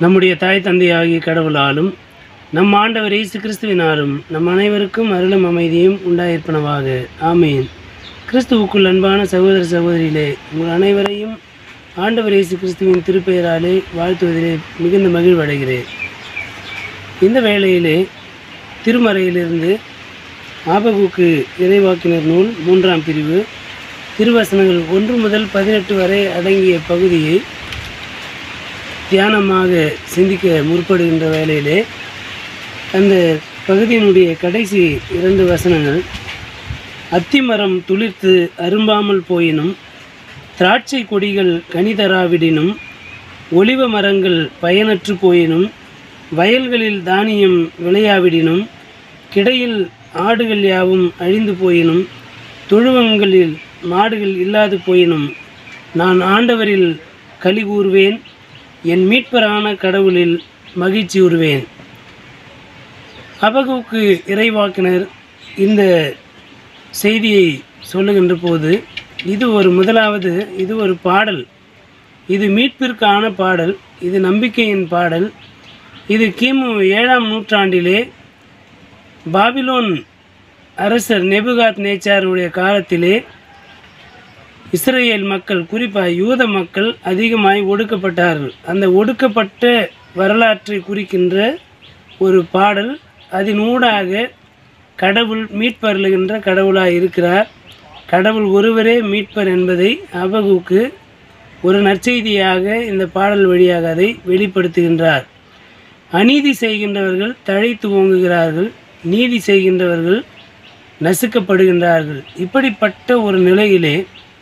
நம்முடைய தாய் தந்தையாகிய கடவுளாலும் நம் ஆண்டவர் இயேசு கிறிஸ்துவினாலும் நம் அனைவருக்கும் அருளும் அமைதியும் உண்டாயிருப்பனவாக ஆமீன் கிறிஸ்துவுக்குள் அன்பான சகோதர சகோதரிகளே உங்கள் அனைவரையும் ஆண்டவர் இயேசு கிறிஸ்துவின் திருப்பெயராலே வாழ்த்துவதிலே மிகுந்த மகிழ்வடைகிறேன் இந்த வேளையிலே திருமறையிலிருந்து ஆபகுக்கு இறைவாக்கினர் நூல் மூன்றாம் பிரிவு திருவசனங்கள் ஒன்று முதல் பதினெட்டு வரை அடங்கிய பகுதியை தியானமாக சிந்திக்க முற்படுகின்ற வேளையிலே அந்த பகுதியினுடைய கடைசி இரண்டு வசனங்கள் அத்திமரம் துளிர்த்து அரும்பாமல் போயினும் திராட்சை கொடிகள் கனிதராவிடினும் ஒலிவ மரங்கள் பயனற்று போயினும் வயல்களில் தானியம் விளையாவிடினும் கிடையில் ஆடுகள் யாவும் அழிந்து போயினும் தொழுவங்களில் மாடுகள் இல்லாது போயினும் நான் ஆண்டவரில் களி கூறுவேன் என் மீட்பரான கடவுளில் மகிழ்ச்சி உறுவேன் அபகுக்கு இறைவாக்கினர் இந்த செய்தியை சொல்லுகின்ற போது இது ஒரு முதலாவது இது ஒரு பாடல் இது மீட்பிற்கான பாடல் இது நம்பிக்கையின் பாடல் இது கிமு ஏழாம் நூற்றாண்டிலே பாபிலோன் அரசர் நெபுகாத் நேச்சாருடைய காலத்திலே இஸ்ரேல் மக்கள் குறிப்பாக யூத மக்கள் அதிகமாய் ஒடுக்கப்பட்டார்கள் அந்த ஒடுக்கப்பட்ட வரலாற்றை குறிக்கின்ற ஒரு பாடல் அதனூடாக கடவுள் மீட்பருளுகின்ற கடவுளாய் இருக்கிறார் கடவுள் ஒருவரே மீட்பர் என்பதை அபகுக்கு ஒரு நற்செய்தியாக இந்த பாடல் வழியாக அதை வெளிப்படுத்துகின்றார் அநீதி செய்கின்றவர்கள் தழைத்து ஓங்குகிறார்கள் நீதி செய்கின்றவர்கள் நசுக்கப்படுகின்றார்கள் இப்படிப்பட்ட ஒரு நிலையிலே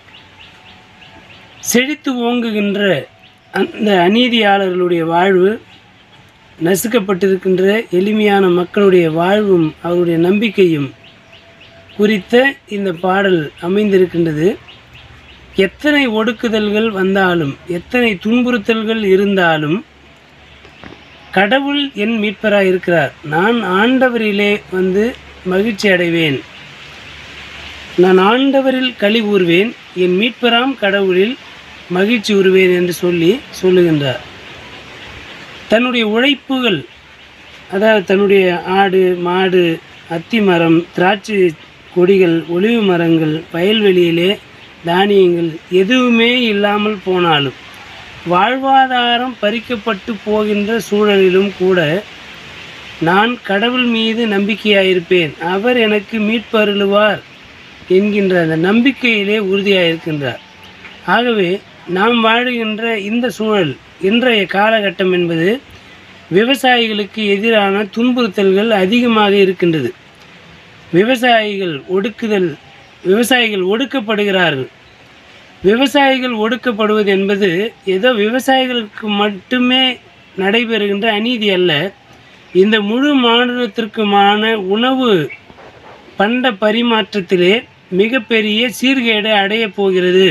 செழித்து ஓங்குகின்ற அந்த அநீதியாளர்களுடைய வாழ்வு நசுக்கப்பட்டிருக்கின்ற எளிமையான மக்களுடைய வாழ்வும் அவருடைய நம்பிக்கையும் குறித்த இந்த பாடல் அமைந்திருக்கின்றது எத்தனை ஒடுக்குதல்கள் வந்தாலும் எத்தனை துன்புறுத்தல்கள் இருந்தாலும் கடவுள் என் மீட்பராக இருக்கிறார் நான் ஆண்டவரிலே வந்து மகிழ்ச்சி அடைவேன் நான் ஆண்டவரில் களி கூறுவேன் என் மீட்பராம் கடவுளில் மகிழ்ச்சி உறுவேன் என்று சொல்லி சொல்லுகின்றார் தன்னுடைய உழைப்புகள் அதாவது தன்னுடைய ஆடு மாடு அத்தி மரம் திராட்சை கொடிகள் ஒளிவு மரங்கள் வயல்வெளியிலே தானியங்கள் எதுவுமே இல்லாமல் போனாலும் வாழ்வாதாரம் பறிக்கப்பட்டு போகின்ற சூழலிலும் கூட நான் கடவுள் மீது நம்பிக்கையாயிருப்பேன் அவர் எனக்கு மீட்பருளுவார் என்கின்ற அந்த நம்பிக்கையிலே உறுதியாயிருக்கின்றார் ஆகவே நாம் வாழுகின்ற இந்த சூழல் இன்றைய காலகட்டம் என்பது விவசாயிகளுக்கு எதிரான துன்புறுத்தல்கள் அதிகமாக இருக்கின்றது விவசாயிகள் ஒடுக்குதல் விவசாயிகள் ஒடுக்கப்படுகிறார்கள் விவசாயிகள் ஒடுக்கப்படுவது என்பது ஏதோ விவசாயிகளுக்கு மட்டுமே நடைபெறுகின்ற அநீதி அல்ல இந்த முழு மாநிலத்திற்குமான உணவு பண்ட பரிமாற்றத்திலே மிகப்பெரிய சீர்கேடு அடையப் போகிறது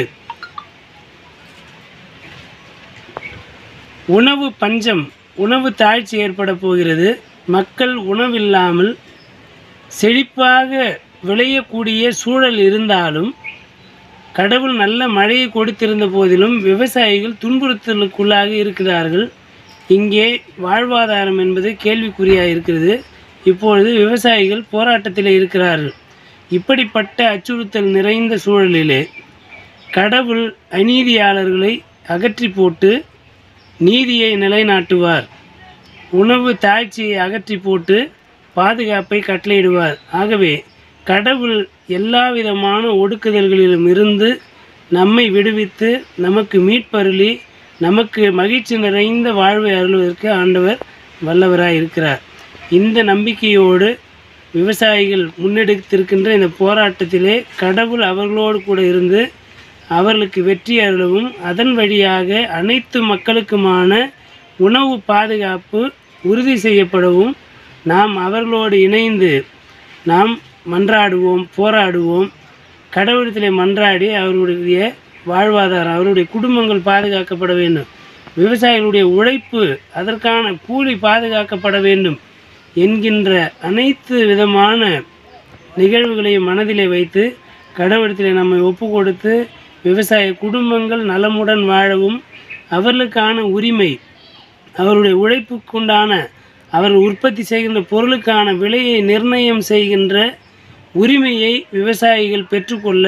உணவு பஞ்சம் உணவு தாழ்ச்சி ஏற்பட போகிறது மக்கள் உணவில்லாமல் செழிப்பாக விளையக்கூடிய சூழல் இருந்தாலும் கடவுள் நல்ல மழையை கொடுத்திருந்த போதிலும் விவசாயிகள் துன்புறுத்தலுக்குள்ளாக இருக்கிறார்கள் இங்கே வாழ்வாதாரம் என்பது கேள்விக்குறியாக இருக்கிறது இப்பொழுது விவசாயிகள் போராட்டத்தில் இருக்கிறார்கள் இப்படிப்பட்ட அச்சுறுத்தல் நிறைந்த சூழலிலே கடவுள் அநீதியாளர்களை அகற்றி போட்டு நீதியை நிலைநாட்டுவார் உணவு தாழ்ச்சியை அகற்றி போட்டு பாதுகாப்பை கட்டளையிடுவார் ஆகவே கடவுள் எல்லா விதமான ஒடுக்குதல்களிலும் இருந்து நம்மை விடுவித்து நமக்கு மீட்பருளி நமக்கு மகிழ்ச்சி நிறைந்த வாழ்வை அருள்வதற்கு ஆண்டவர் வல்லவராய் இருக்கிறார் இந்த நம்பிக்கையோடு விவசாயிகள் முன்னெடுத்திருக்கின்ற இந்த போராட்டத்திலே கடவுள் அவர்களோடு கூட இருந்து அவர்களுக்கு வெற்றி அருளவும் அதன் வழியாக அனைத்து மக்களுக்குமான உணவு பாதுகாப்பு உறுதி செய்யப்படவும் நாம் அவர்களோடு இணைந்து நாம் மன்றாடுவோம் போராடுவோம் கடவுளத்திலே மன்றாடி அவர்களுடைய வாழ்வாதாரம் அவருடைய குடும்பங்கள் பாதுகாக்கப்பட வேண்டும் விவசாயிகளுடைய உழைப்பு அதற்கான கூலி பாதுகாக்கப்பட வேண்டும் என்கின்ற அனைத்து விதமான நிகழ்வுகளையும் மனதிலே வைத்து கடவுளத்திலே நம்மை ஒப்பு கொடுத்து விவசாய குடும்பங்கள் நலமுடன் வாழவும் அவர்களுக்கான உரிமை அவருடைய உழைப்புக்குண்டான அவர் உற்பத்தி செய்கின்ற பொருளுக்கான விலையை நிர்ணயம் செய்கின்ற உரிமையை விவசாயிகள் பெற்றுக்கொள்ள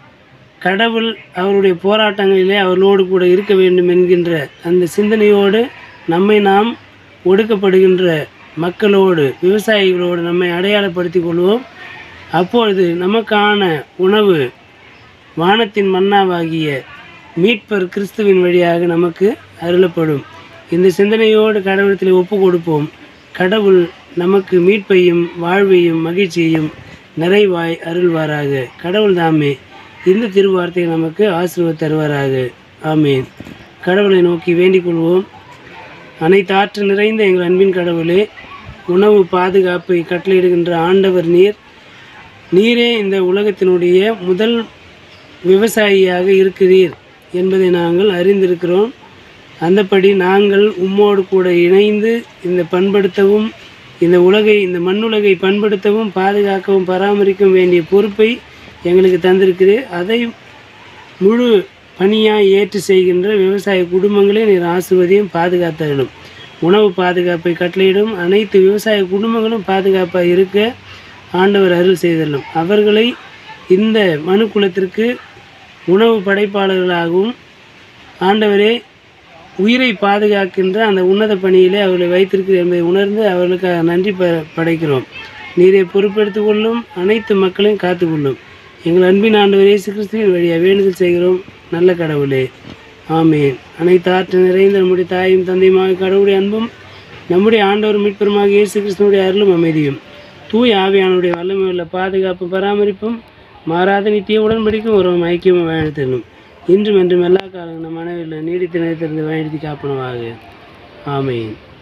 கடவுள் அவருடைய போராட்டங்களிலே அவர்களோடு கூட இருக்க வேண்டும் என்கின்ற அந்த சிந்தனையோடு நம்மை நாம் ஒடுக்கப்படுகின்ற மக்களோடு விவசாயிகளோடு நம்மை அடையாளப்படுத்திக் கொள்வோம் அப்பொழுது நமக்கான உணவு வானத்தின் மன்னாவாகிய மீட்பர் கிறிஸ்துவின் வழியாக நமக்கு அருளப்படும் இந்த சிந்தனையோடு கடவுளத்தில் ஒப்பு கொடுப்போம் கடவுள் நமக்கு மீட்பையும் வாழ்வையும் மகிழ்ச்சியையும் நிறைவாய் அருள்வாராக கடவுள் தாமே இந்த திருவார்த்தையை நமக்கு ஆசீர்வாத தருவாராக ஆமேன் கடவுளை நோக்கி வேண்டிக் கொள்வோம் அனைத்து ஆற்று நிறைந்த எங்கள் அன்பின் கடவுளே உணவு பாதுகாப்பை கட்டளையிடுகின்ற ஆண்டவர் நீர் நீரே இந்த உலகத்தினுடைய முதல் விவசாயியாக இருக்கிறீர் என்பதை நாங்கள் அறிந்திருக்கிறோம் அந்தபடி நாங்கள் உம்மோடு கூட இணைந்து இந்த பண்படுத்தவும் இந்த உலகை இந்த மண்ணுலகை பண்படுத்தவும் பாதுகாக்கவும் பராமரிக்கவும் வேண்டிய பொறுப்பை எங்களுக்கு தந்திருக்கிறீர் அதை முழு பணியாக ஏற்று செய்கின்ற விவசாய குடும்பங்களை நீர் ஆசிர்வதியும் பாதுகாத்தரணும் உணவு பாதுகாப்பை கட்டளையிடும் அனைத்து விவசாய குடும்பங்களும் பாதுகாப்பாக இருக்க ஆண்டவர் அருள் செய்தள்ளும் அவர்களை இந்த மனு குலத்திற்கு உணவு படைப்பாளர்களாகவும் ஆண்டவரே உயிரை பாதுகாக்கின்ற அந்த உன்னத பணியிலே அவர்களை வைத்திருக்கிறேன் என்பதை உணர்ந்து அவர்களுக்கு நன்றி ப படைக்கிறோம் நீரை பொறுப்பெடுத்துக் கொள்ளும் அனைத்து மக்களையும் காத்துக்கொள்ளும் எங்கள் அன்பின் ஆண்டவர் இயேசு கிறிஸ்துவின் வழியாக வேண்டுதல் செய்கிறோம் நல்ல கடவுளே ஆமேன் அனைத்து ஆற்று நிறைந்த நம்முடைய தாயும் தந்தையுமாக கடவுளுடைய அன்பும் நம்முடைய ஆண்டவர் மீட்பருமாக இயேசு கிறிஸ்துவனுடைய அருளும் அமைதியும் தூய் ஆவியானுடைய வல்லமை உள்ள பாதுகாப்பு பராமரிப்பும் மாறாத நித்திய உடன்படிக்கும் ஒரு ஐக்கியமும் வாழ்த்தணும் இன்றும் என்றும் எல்லா காலங்களும் நம் மனதில் நீடித்து நிலைத்திருந்து வழிநடத்தி காப்பனவாக ஆமேன்